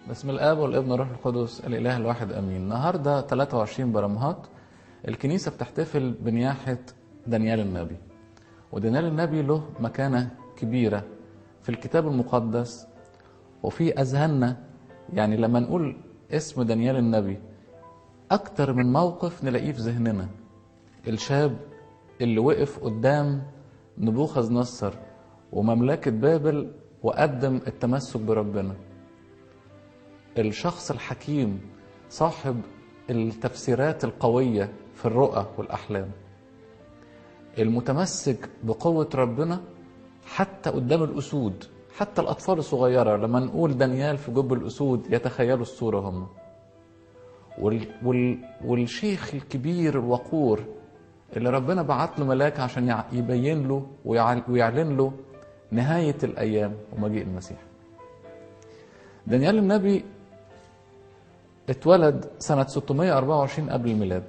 بسم الاب والابن والروح القدس الاله الواحد امين النهارده 23 برمهات الكنيسه بتحتفل بنياحه دانيال النبي ودانيال النبي له مكانه كبيره في الكتاب المقدس وفي اذهاننا يعني لما نقول اسم دانيال النبي اكتر من موقف نلاقيه في ذهننا الشاب اللي وقف قدام نبوخذ نصر ومملكه بابل وقدم التمسك بربنا الشخص الحكيم صاحب التفسيرات القوية في الرؤى والأحلام المتمسك بقوة ربنا حتى قدام الأسود حتى الأطفال الصغيرة لما نقول دانيال في جب الأسود يتخيلوا الصورة هم وال وال والشيخ الكبير الوقور اللي ربنا بعت له ملاك عشان يبين له ويعلن له نهاية الأيام ومجيء المسيح دانيال النبي اتولد سنة 624 قبل الميلاد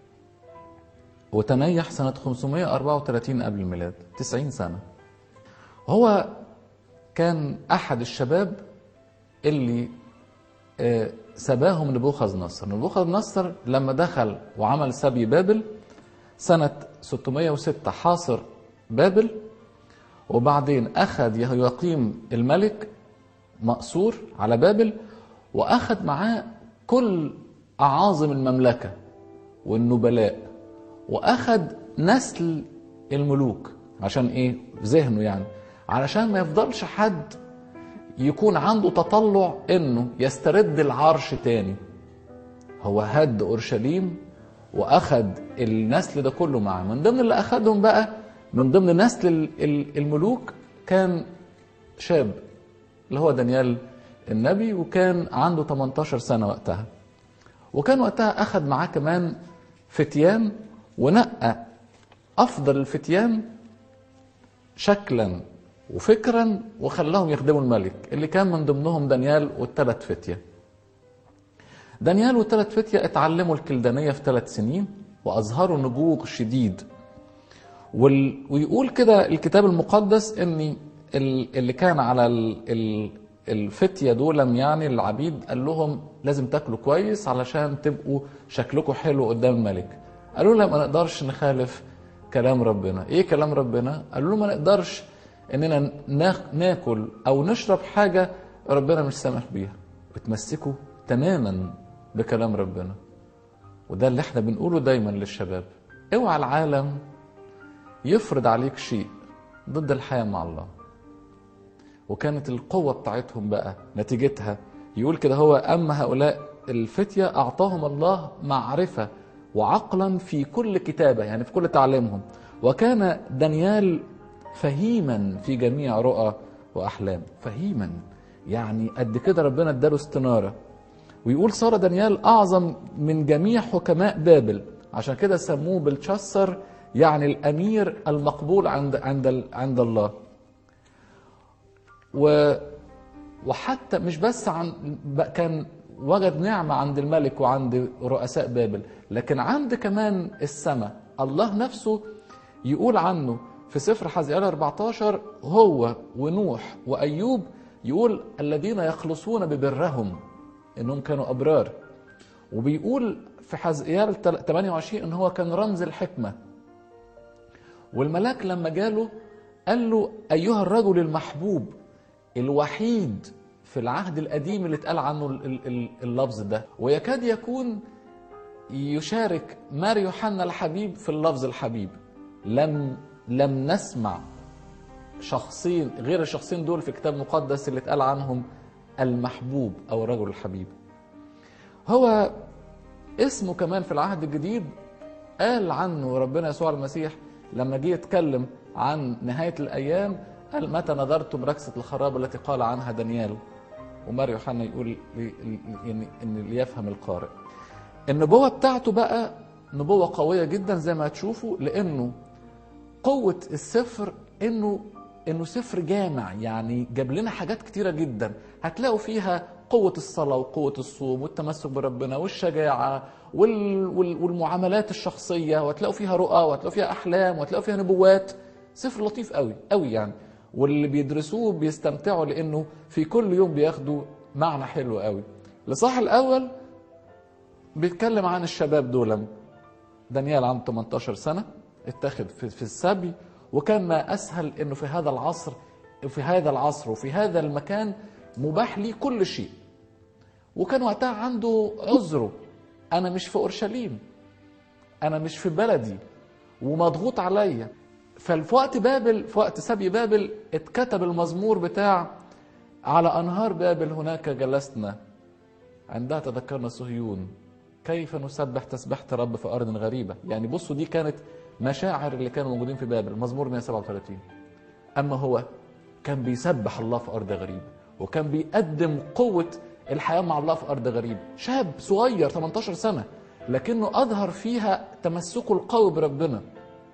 وتنيح سنة 534 قبل الميلاد 90 سنة هو كان أحد الشباب اللي سباهم نبوخذ نصر نبوخذ نصر لما دخل وعمل سبي بابل سنة 606 حاصر بابل وبعدين أخذ يقيم الملك مأسور على بابل وأخذ معاه كل أعاظم المملكة والنبلاء وأخذ نسل الملوك عشان إيه؟ ذهنه يعني علشان ما يفضلش حد يكون عنده تطلع إنه يسترد العرش تاني هو هد أورشليم وأخذ النسل ده كله معاه من ضمن اللي أخذهم بقى من ضمن نسل الملوك كان شاب اللي هو دانيال النبي وكان عنده 18 سنة وقتها وكان وقتها أخذ معاه كمان فتيان ونقى أفضل الفتيان شكلا وفكرا وخلاهم يخدموا الملك اللي كان من ضمنهم دانيال والثلاث فتية دانيال والثلاث فتية اتعلموا الكلدانية في ثلاث سنين وأظهروا نبوغ شديد وال... ويقول كده الكتاب المقدس ان اللي كان على ال... الفتية دول يعني العبيد قال لهم لازم تاكلوا كويس علشان تبقوا شكلكم حلو قدام الملك قالوا له ما نقدرش نخالف كلام ربنا ايه كلام ربنا قالوا له ما نقدرش اننا ناكل او نشرب حاجة ربنا مش سامح بيها وتمسكوا تماما بكلام ربنا وده اللي احنا بنقوله دايما للشباب اوعى العالم يفرض عليك شيء ضد الحياة مع الله وكانت القوة بتاعتهم بقى نتيجتها يقول كده هو أما هؤلاء الفتية أعطاهم الله معرفة وعقلا في كل كتابة يعني في كل تعليمهم وكان دانيال فهيما في جميع رؤى وأحلام فهيما يعني قد كده ربنا اداله استنارة ويقول صار دانيال أعظم من جميع حكماء بابل عشان كده سموه بلشسر يعني الأمير المقبول عند عند عند الله و وحتى مش بس عن كان وجد نعمة عند الملك وعند رؤساء بابل لكن عند كمان السماء الله نفسه يقول عنه في سفر حزقيال 14 هو ونوح وأيوب يقول الذين يخلصون ببرهم انهم كانوا ابرار وبيقول في حزقيال 28 ان هو كان رمز الحكمه والملاك لما جاله قال له ايها الرجل المحبوب الوحيد في العهد القديم اللي اتقال عنه اللفظ ده ويكاد يكون يشارك مار يوحنا الحبيب في اللفظ الحبيب لم لم نسمع شخصين غير الشخصين دول في كتاب مقدس اللي اتقال عنهم المحبوب او الرجل الحبيب هو اسمه كمان في العهد الجديد قال عنه ربنا يسوع المسيح لما جه يتكلم عن نهايه الايام قال متى نظرتم ركسه الخراب التي قال عنها دانيال ومار يوحنا يقول يعني ان ليفهم القارئ النبوه بتاعته بقى نبوه قويه جدا زي ما هتشوفوا لانه قوه السفر انه انه سفر جامع يعني جاب لنا حاجات كتيره جدا هتلاقوا فيها قوة الصلاة وقوة الصوم والتمسك بربنا والشجاعة وال... وال... والمعاملات الشخصية وهتلاقوا فيها رؤى وهتلاقوا فيها أحلام وهتلاقوا فيها نبوات سفر لطيف قوي قوي يعني واللي بيدرسوه بيستمتعوا لأنه في كل يوم بياخدوا معنى حلو قوي الاصحاح الاول بيتكلم عن الشباب دول دانيال عنده 18 سنه اتخذ في, في السبي وكان ما اسهل انه في هذا العصر في هذا العصر وفي هذا المكان مباح لي كل شيء وكان وقتها عنده عذره انا مش في اورشليم انا مش في بلدي ومضغوط عليا ففي وقت بابل في وقت سبي بابل اتكتب المزمور بتاع على انهار بابل هناك جلسنا عندها تذكرنا صهيون كيف نسبح تسبحة الرب في ارض غريبه يعني بصوا دي كانت مشاعر اللي كانوا موجودين في بابل مزمور 137 اما هو كان بيسبح الله في ارض غريبه وكان بيقدم قوه الحياه مع الله في ارض غريبه شاب صغير 18 سنه لكنه اظهر فيها تمسكه القوي بربنا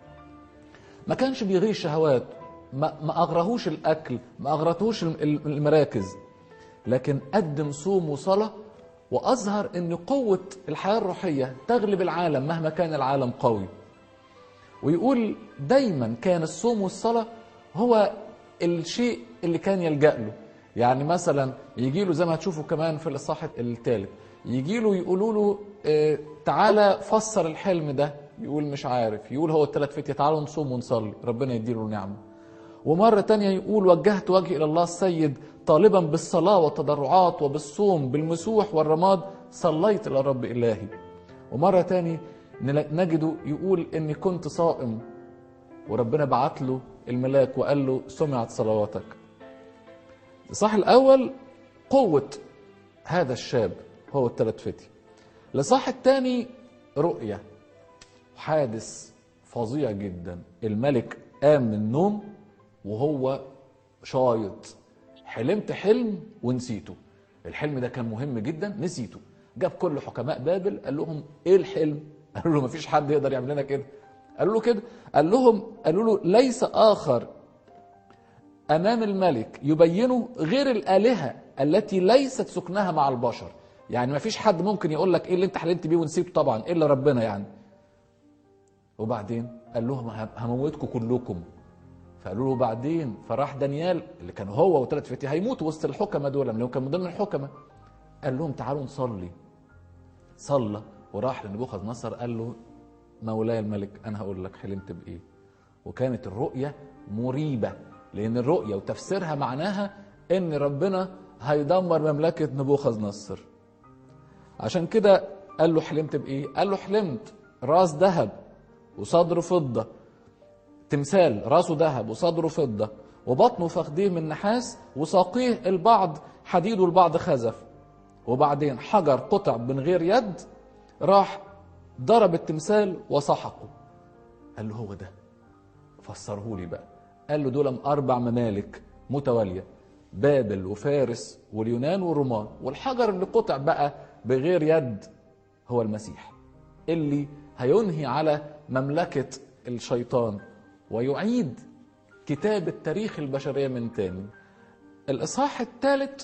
ما كانش بيغير شهوات ما, ما اغرهوش الاكل ما اغرتهوش المراكز لكن قدم صوم وصلاه واظهر ان قوه الحياه الروحيه تغلب العالم مهما كان العالم قوي ويقول دايما كان الصوم والصلاه هو الشيء اللي كان يلجا له يعني مثلا يجي له زي ما هتشوفوا كمان في الاصحاح الثالث يجي له يقولوا له اه تعالى فسر الحلم ده يقول مش عارف يقول هو الثلاث فتية تعالوا نصوم ونصلي ربنا يديله نعمة ومرة تانية يقول وجهت وجهي إلى الله السيد طالبا بالصلاة والتضرعات وبالصوم بالمسوح والرماد صليت إلى رب إلهي ومرة تاني نجده يقول إني كنت صائم وربنا بعت له الملاك وقال له سمعت صلواتك الصح الأول قوة هذا الشاب هو الثلاث فتي الإصحاح الثاني رؤية حادث فظيع جدا الملك قام من النوم وهو شايط حلمت حلم ونسيته الحلم ده كان مهم جدا نسيته جاب كل حكماء بابل قال لهم ايه الحلم قالوا له مفيش حد يقدر يعمل لنا كده قالوا له كده قال لهم قالوا له ليس اخر امام الملك يبينه غير الالهه التي ليست سكنها مع البشر يعني مفيش حد ممكن يقول لك ايه اللي انت حلمت بيه ونسيته طبعا الا ربنا يعني وبعدين قال لهم هموتكم كلكم فقالوا له بعدين فراح دانيال اللي كان هو وثلاث فتي هيموتوا وسط الحكمه دول لانه كان من ضمن الحكمه قال لهم تعالوا نصلي صلى وراح لنبوخذ نصر قال له مولاي الملك انا هقول لك حلمت بايه وكانت الرؤيه مريبه لان الرؤيه وتفسيرها معناها ان ربنا هيدمر مملكه نبوخذ نصر عشان كده قال له حلمت بايه قال له حلمت راس ذهب وصدره فضه تمثال راسه ذهب وصدره فضه وبطنه فخديه من نحاس وساقيه البعض حديد والبعض خزف وبعدين حجر قطع من غير يد راح ضرب التمثال وسحقه قال له هو ده فسره لي بقى قال له دول اربع ممالك متواليه بابل وفارس واليونان والرومان والحجر اللي قطع بقى بغير يد هو المسيح اللي هينهي على مملكه الشيطان ويعيد كتابة تاريخ البشرية من تاني الإصحاح الثالث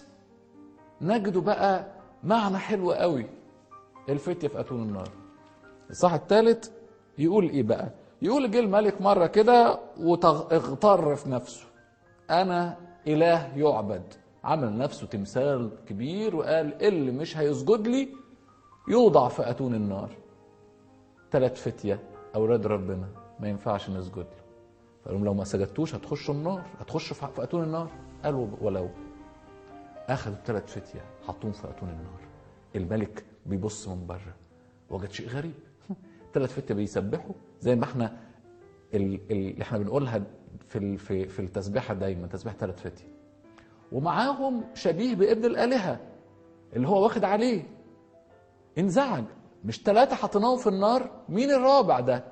نجده بقى معنى حلو قوي الفتية في أتون النار الإصحاح الثالث يقول إيه بقى يقول جه الملك مرة كده واغتر في نفسه أنا إله يعبد عمل نفسه تمثال كبير وقال اللي مش هيسجد لي يوضع في أتون النار ثلاث فتية أولاد ربنا ما ينفعش نسجد له فقال لهم لو ما سجدتوش هتخشوا النار هتخشوا في اتون النار قالوا ولو اخذوا الثلاث فتيه حطوهم في اتون النار الملك بيبص من بره وجد شيء غريب ثلاث فتيه بيسبحوا زي ما احنا اللي احنا بنقولها في في في التسبيحه دايما تسبيح ثلاث فتيه ومعاهم شبيه بابن الالهه اللي هو واخد عليه انزعج مش ثلاثه حطيناهم في النار مين الرابع ده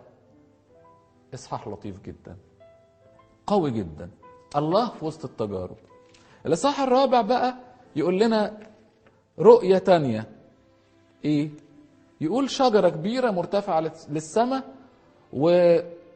اصحاح لطيف جدا قوي جدا الله في وسط التجارب الاصحاح الرابع بقى يقول لنا رؤية تانية ايه يقول شجرة كبيرة مرتفعة للسماء و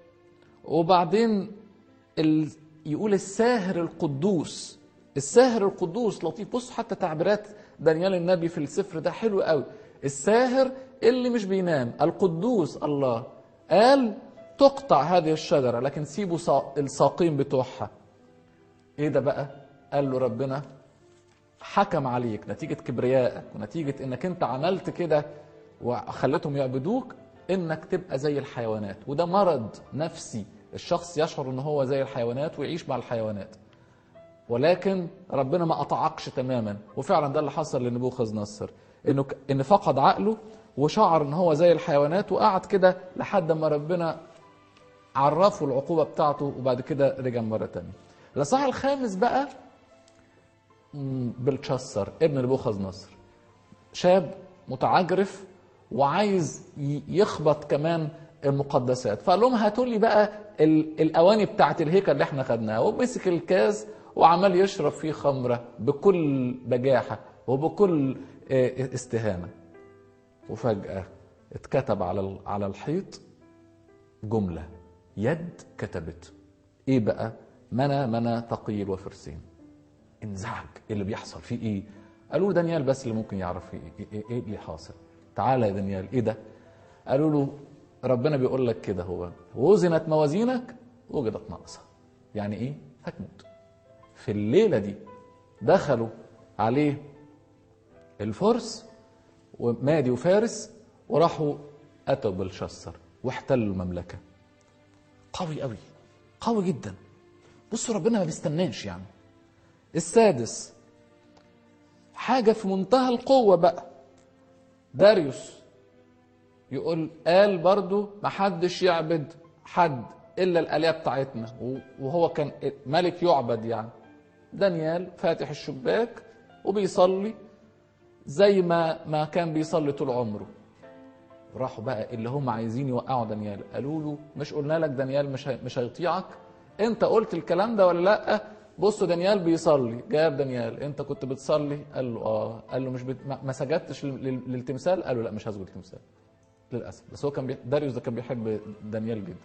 وبعدين ال... يقول الساهر القدوس الساهر القدوس لطيف بص حتى تعبيرات دانيال النبي في السفر ده حلو قوي الساهر اللي مش بينام القدوس الله قال تقطع هذه الشجرة لكن سيبوا الساقين بتوعها ايه ده بقى قال له ربنا حكم عليك نتيجة كبريائك ونتيجة انك انت عملت كده وخليتهم يعبدوك انك تبقى زي الحيوانات وده مرض نفسي الشخص يشعر ان هو زي الحيوانات ويعيش مع الحيوانات ولكن ربنا ما قطعكش تماما وفعلا ده اللي حصل لنبوخذ نصر انه ك- ان فقد عقله وشعر ان هو زي الحيوانات وقعد كده لحد ما ربنا عرفه العقوبه بتاعته وبعد كده رجع مره تانية الاصحاح الخامس بقى مم، بلتشسر ابن نبوخذ نصر شاب متعجرف وعايز ي- يخبط كمان المقدسات فقال لهم هاتوا لي بقى ال- الاواني بتاعه الهيكل اللي احنا خدناها ومسك الكاس وعمال يشرب فيه خمره بكل بجاحه وبكل آه، استهانه وفجاه اتكتب على ال- على الحيط جمله يد كتبت ايه بقى منى منى تقيل وفرسين انزعج ايه اللي بيحصل فيه ايه قالوا له دانيال بس اللي ممكن يعرف فيه ايه, إيه, إيه اللي حاصل تعالى يا دانيال ايه ده قالوا له ربنا بيقول لك كده هو وزنت موازينك وجدت ناقصه يعني ايه هتموت في الليله دي دخلوا عليه الفرس ومادي وفارس وراحوا اتوا بلشسر واحتلوا المملكه قوي قوي قوي جدا بصوا ربنا ما بيستناش يعني السادس حاجة في منتهى القوة بقى داريوس يقول قال برضو محدش يعبد حد إلا الآلهة بتاعتنا وهو كان ملك يعبد يعني دانيال فاتح الشباك وبيصلي زي ما ما كان بيصلي طول عمره راحوا بقى اللي هم عايزين يوقعوا دانيال قالوا له مش قلنا لك دانيال مش هي- مش هيطيعك انت قلت الكلام ده ولا لا بصوا دانيال بيصلي جاب دانيال انت كنت بتصلي قال له اه قال له مش بت... ما ما سجدتش لل- لل- للتمثال قال له لا مش هسجد للتمثال للاسف بس هو كان بي... داريوس ده كان بيحب دانيال جدا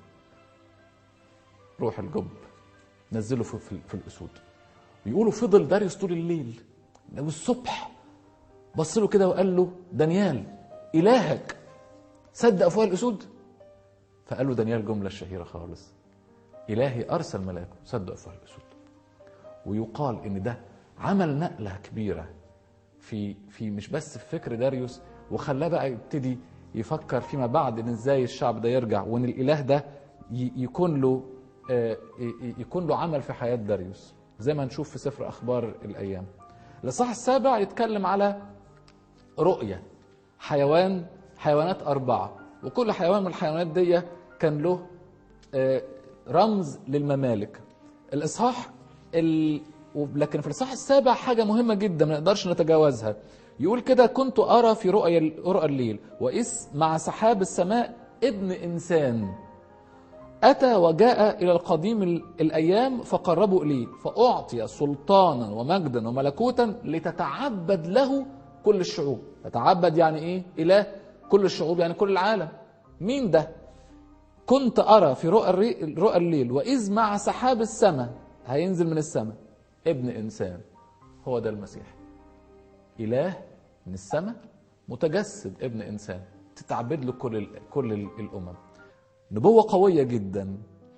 روح الجب نزله في, في, في الاسود بيقولوا فضل داريوس طول الليل والصبح بص له كده وقال له دانيال الهك صدق افواه الاسود فقال له دانيال جمله الشهيره خالص الهي ارسل ملاكه صدق افواه الاسود ويقال ان ده عمل نقله كبيره في في مش بس في فكر داريوس وخلاه بقى يبتدي يفكر فيما بعد ان ازاي الشعب ده يرجع وان الاله ده ي- يكون له آه، ي- ي- يكون له عمل في حياه داريوس زي ما نشوف في سفر اخبار الايام الاصحاح السابع يتكلم على رؤيه حيوان حيوانات اربعه وكل حيوان من الحيوانات دي كان له آه، رمز للممالك الاصحاح ال... لكن في الاصحاح السابع حاجه مهمه جدا ما نقدرش نتجاوزها يقول كده كنت ارى في رؤيا رؤى الليل واذ مع سحاب السماء ابن انسان أتى وجاء إلى القديم ال- الأيام فقربوا إليه فأعطي سلطانا ومجدا وملكوتا لتتعبد له كل الشعوب تتعبد يعني إيه؟ إله كل الشعوب يعني كل العالم مين ده؟ كنت أرى في رؤى الري- رؤى الليل وإذ مع سحاب السماء هينزل من السماء ابن إنسان هو ده المسيح إله من السماء متجسد ابن إنسان تتعبد له كل ال- كل ال- الأمم نبوة قوية جدا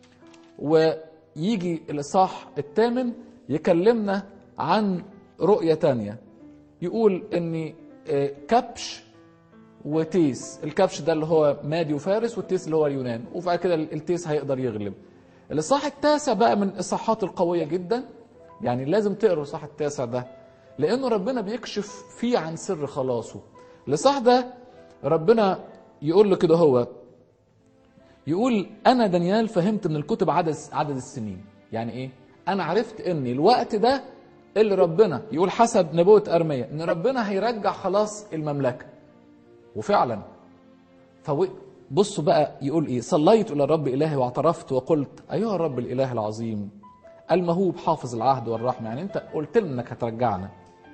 ويجي الإصحاح الثامن يكلمنا عن رؤية تانية يقول إن آه، كبش وتيس الكبش ده اللي هو مادي وفارس والتيس اللي هو اليونان وبعد كده التيس هيقدر يغلب الإصحاح التاسع بقى من الإصحاحات القوية جدا يعني لازم تقروا الإصحاح التاسع ده لأنه ربنا بيكشف فيه عن سر خلاصه الإصحاح ده ربنا يقول له كده هو يقول انا دانيال فهمت من الكتب عدد عدد السنين يعني ايه انا عرفت ان الوقت ده اللي ربنا يقول حسب نبوة ارميا ان ربنا هيرجع خلاص المملكة وفعلا فو بصوا بقى يقول ايه صليت الى الرب الهي واعترفت وقلت ايها الرب الاله العظيم المهوب حافظ العهد والرحمه يعني انت قلت لنا انك هترجعنا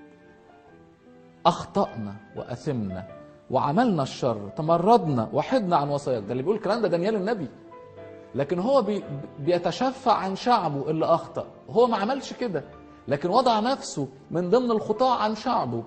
اخطانا واثمنا وعملنا الشر تمردنا وحدنا عن وصاياك ده اللي بيقول الكلام ده دانيال النبي لكن هو بي بيتشفع عن شعبه اللي اخطا هو ما عملش كده لكن وضع نفسه من ضمن الخطاة عن شعبه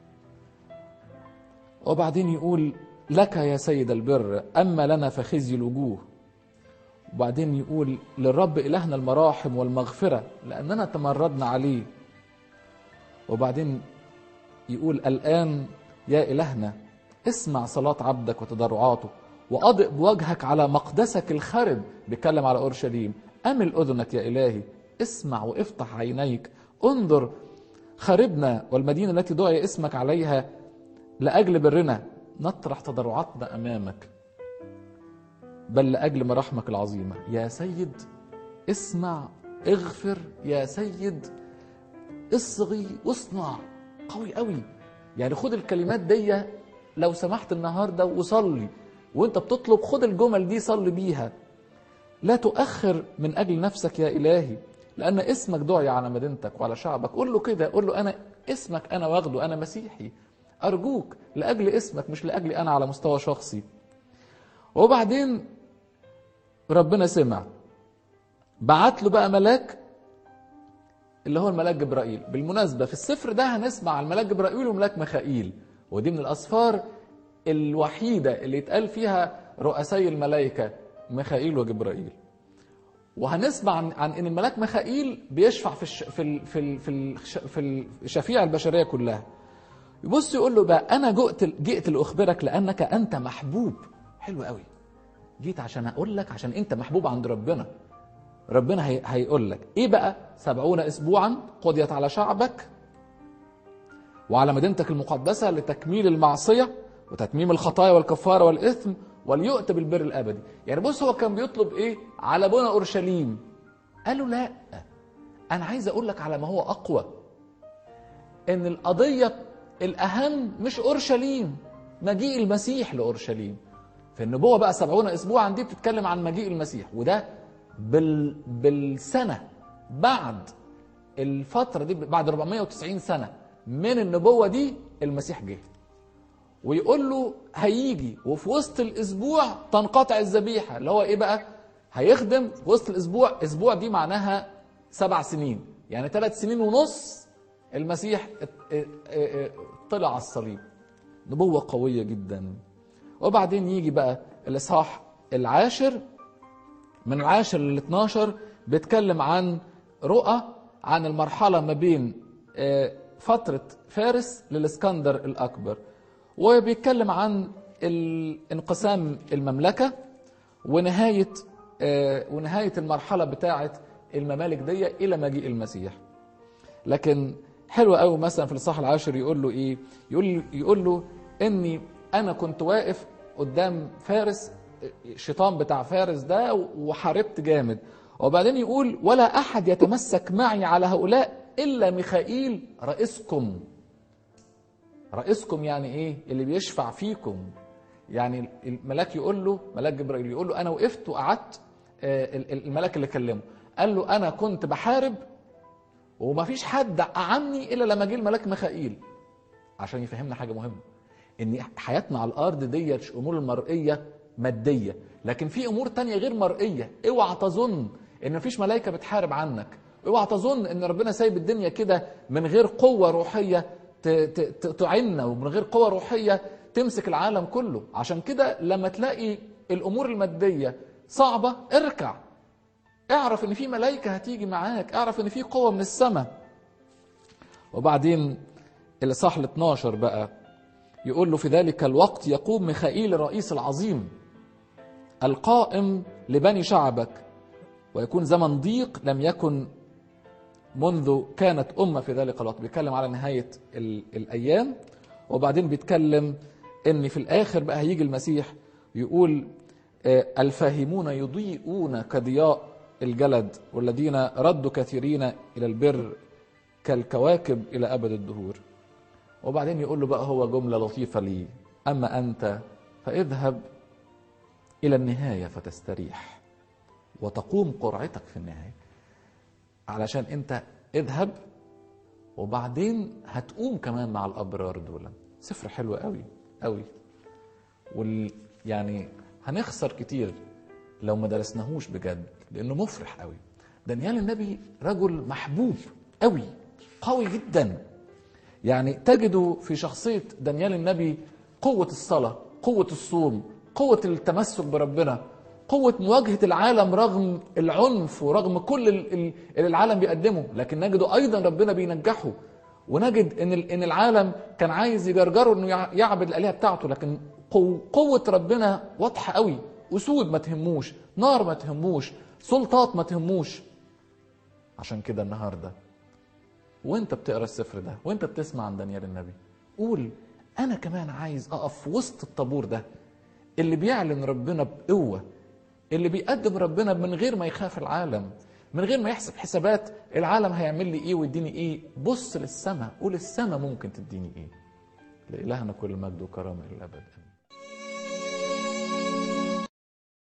وبعدين يقول لك يا سيد البر اما لنا فخزي الوجوه وبعدين يقول للرب الهنا المراحم والمغفره لاننا تمردنا عليه وبعدين يقول الآن يا إلهنا اسمع صلاة عبدك وتضرعاته وأضئ بوجهك على مقدسك الخرب بيتكلم على أورشليم أمل أذنك يا إلهي اسمع وافتح عينيك انظر خربنا والمدينة التي دعي اسمك عليها لأجل برنا نطرح تضرعاتنا أمامك بل لأجل مراحمك العظيمة يا سيد اسمع اغفر يا سيد اصغي واصنع قوي قوي يعني خد الكلمات دي لو سمحت النهارده وصلي وانت بتطلب خد الجمل دي صلي بيها لا تؤخر من اجل نفسك يا الهي لان اسمك دعي على مدينتك وعلى شعبك قول له كده قول له انا اسمك انا واخده انا مسيحي ارجوك لاجل اسمك مش لاجلي انا على مستوى شخصي وبعدين ربنا سمع بعت له بقى ملاك اللي هو الملاك جبرائيل بالمناسبة في السفر ده هنسمع عن الملاك جبرائيل وملاك ميخائيل ودي من الأسفار الوحيدة اللي يتقال فيها رؤسي الملائكة ميخائيل وجبرائيل وهنسمع عن, عن ان الملاك ميخائيل بيشفع في الش في ال في ال في, ال في الشفيع البشريه كلها يبص يقول له بقى انا جئت جئت لاخبرك لانك انت محبوب حلو قوي جيت عشان اقول لك عشان انت محبوب عند ربنا ربنا هي هيقول لك ايه بقى سبعون اسبوعا قضيت على شعبك وعلى مدينتك المقدسة لتكميل المعصية وتتميم الخطايا والكفارة والإثم وليؤت بالبر الأبدي يعني بص هو كان بيطلب إيه على بنى أورشليم قالوا لا أنا عايز أقول لك على ما هو أقوى إن القضية الأهم مش أورشليم مجيء المسيح لأورشليم في النبوة بقى سبعون أسبوعا دي بتتكلم عن مجيء المسيح وده بال بالسنة بعد الفترة دي بعد 490 سنة من النبوة دي المسيح جه ويقول له هيجي وفي وسط الأسبوع تنقطع الذبيحة اللي هو إيه بقى؟ هيخدم في وسط الأسبوع أسبوع دي معناها سبع سنين يعني ثلاث سنين ونص المسيح طلع على الصليب نبوة قوية جدا وبعدين يجي بقى الإصحاح العاشر من العاشر لل 12 بيتكلم عن رؤى عن المرحلة ما بين فترة فارس للإسكندر الأكبر وبيتكلم عن انقسام المملكة ونهاية ونهاية المرحلة بتاعة الممالك دي إلى مجيء المسيح لكن حلو قوي مثلا في الإصحاح العاشر يقول له إيه يقول, يقول له إني أنا كنت واقف قدام فارس الشيطان بتاع فارس ده وحاربت جامد وبعدين يقول ولا احد يتمسك معي على هؤلاء الا ميخائيل رئيسكم رئيسكم يعني ايه اللي بيشفع فيكم يعني الملاك يقول له ملاك جبرائيل يقول له انا وقفت وقعدت الملاك اللي كلمه قال له انا كنت بحارب وما فيش حد عني الا لما جه الملاك ميخائيل عشان يفهمنا حاجه مهمه ان حياتنا على الارض ديت امور المرئيه ماديه لكن في امور تانية غير مرئيه اوعى تظن ان مفيش ملائكه بتحارب عنك اوعى تظن ان ربنا سايب الدنيا كده من غير قوه روحيه تعنا ومن غير قوه روحيه تمسك العالم كله عشان كده لما تلاقي الامور الماديه صعبه اركع اعرف ان في ملائكه هتيجي معاك اعرف ان في قوه من السماء وبعدين الاصحاح ال 12 بقى يقول له في ذلك الوقت يقوم ميخائيل الرئيس العظيم القائم لبني شعبك ويكون زمن ضيق لم يكن منذ كانت أمة في ذلك الوقت بيتكلم على نهاية الأيام وبعدين بيتكلم إن في الآخر بقى هيجي المسيح يقول الفاهمون يضيئون كضياء الجلد والذين ردوا كثيرين إلى البر كالكواكب إلى أبد الدهور وبعدين يقول له بقى هو جملة لطيفة لي أما أنت فاذهب إلى النهاية فتستريح وتقوم قرعتك في النهاية علشان أنت اذهب وبعدين هتقوم كمان مع الأبرار دول سفر حلو قوي قوي وال يعني هنخسر كتير لو ما درسناهوش بجد لأنه مفرح قوي دانيال النبي رجل محبوب قوي قوي جدا يعني تجدوا في شخصية دانيال النبي قوة الصلاة قوة الصوم قوة التمسك بربنا قوة مواجهة العالم رغم العنف ورغم كل اللي العالم بيقدمه لكن نجده أيضا ربنا بينجحه ونجد ان ال- ان العالم كان عايز يجرجره انه يع- يعبد الالهه بتاعته لكن قو- قوه ربنا واضحه قوي اسود ما تهموش نار ما تهموش سلطات ما تهموش عشان كده النهارده وانت بتقرا السفر ده وانت بتسمع عن دانيال النبي قول انا كمان عايز اقف في وسط الطابور ده اللي بيعلن ربنا بقوه اللي بيقدم ربنا من غير ما يخاف العالم من غير ما يحسب حسابات العالم هيعمل لي ايه ويديني ايه بص للسماء قول السماء ممكن تديني ايه لإلهنا كل مجد وكرامه الى الابد امين